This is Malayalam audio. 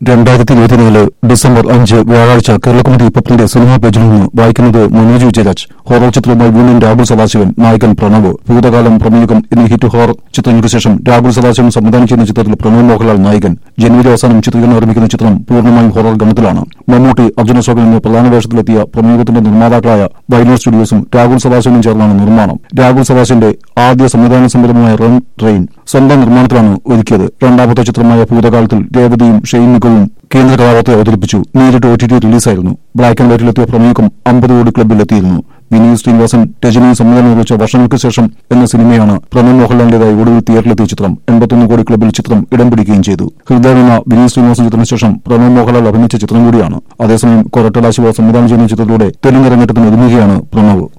രണ്ടായിരത്തി ഇരുപത്തിനാല് ഡിസംബർ അഞ്ച് വ്യാഴാഴ്ച കേരളകൗമുദി പത്രത്തിന്റെ സിനിമാ പേജിൽ നിന്ന് വായിക്കുന്നത് മനോജ് വിജയരാജ് ഹൊറർ ചിത്രവുമായി വീണ്ടും രാഹുൽ സദാശിവൻ നായകൻ പ്രണവ് ഭൂതകാലം പ്രമേയുഗം എന്നീ ഹിറ്റ് ഹൊറർ ചിത്രങ്ങൾക്ക് ശേഷം രാഹുൽ സദാശിവൻ സംവിധാനം ചെയ്യുന്ന ചിത്രത്തിൽ പ്രണവ് മോഹൻലാൽ നായകൻ ജനുവരി അവസാനം ചിത്രീകരണം ആരംഭിക്കുന്ന ചിത്രം പൂർണ്ണമായും ഹൊറർ ഗണത്തിലാണ് മമ്മൂട്ടി അർജുന അശോകൻ എന്നീ പ്രധാന വേഷത്തിലെത്തിയ പ്രമേയുഗത്തിന്റെ നിർമ്മാതാക്കളായ വൈനർ സ്റ്റുഡിയോസും രാഹുൽ സദാശിവനും ചേർന്നാണ് നിർമ്മാണം രാഹുൽ സദാശിവന്റെ ആദ്യ സംവിധാന സംബന്ധമായ റൺ ട്രെയിൻ സ്വന്തം നിർമ്മാണത്തിലാണ് ഒരുക്കിയത് രണ്ടാമത്തെ ചിത്രമായ ഭൂതകാലത്തിൽ രേവതിയും ഷെയ്ൻ നിക്കോളും കേന്ദ്ര കഥാപാത്രത്തെ അവതരിപ്പിച്ചു നേരിട്ട് ഒ ടി ടി റിലീസായിരുന്നു ബ്ലാക്ക് ആൻഡ് വൈറ്റിലെത്തിയ പ്രമുഖം അമ്പത് കോടി ക്ലബിലെത്തിയിരുന്നു വിനീത് ശ്രീനിവാസൻ രജനിയും സംവിധാനം നിർവഹിച്ച വർഷങ്ങൾക്ക് ശേഷം എന്ന സിനിമയാണ് പ്രണവ് മോഹൻലാലിന്റേതായി ഒടുവിൽ തിയേറ്ററിലെത്തിയ ചിത്രം എൺപത്തൊന്ന് കോടി ക്ലബിൽ ചിത്രം ഇടം പിടിക്കുകയും ചെയ്തു ഹൃദയം എന്ന വിനീത് ശ്രീനിവാസൻ ചിത്രത്തിന് ശേഷം പ്രണവ് മോഹൻലാൽ അഭിനയിച്ച ചിത്രം കൂടിയാണ് അതേസമയം കൊരട്ടല ശിവ സംവിധാനം ചെയ്യുന്ന ചിത്രത്തിലൂടെ തെലുങ്ക് അരങ്ങേറ്റത്തിന് ഒരുങ്ങുകയാണ് പ്രണവ്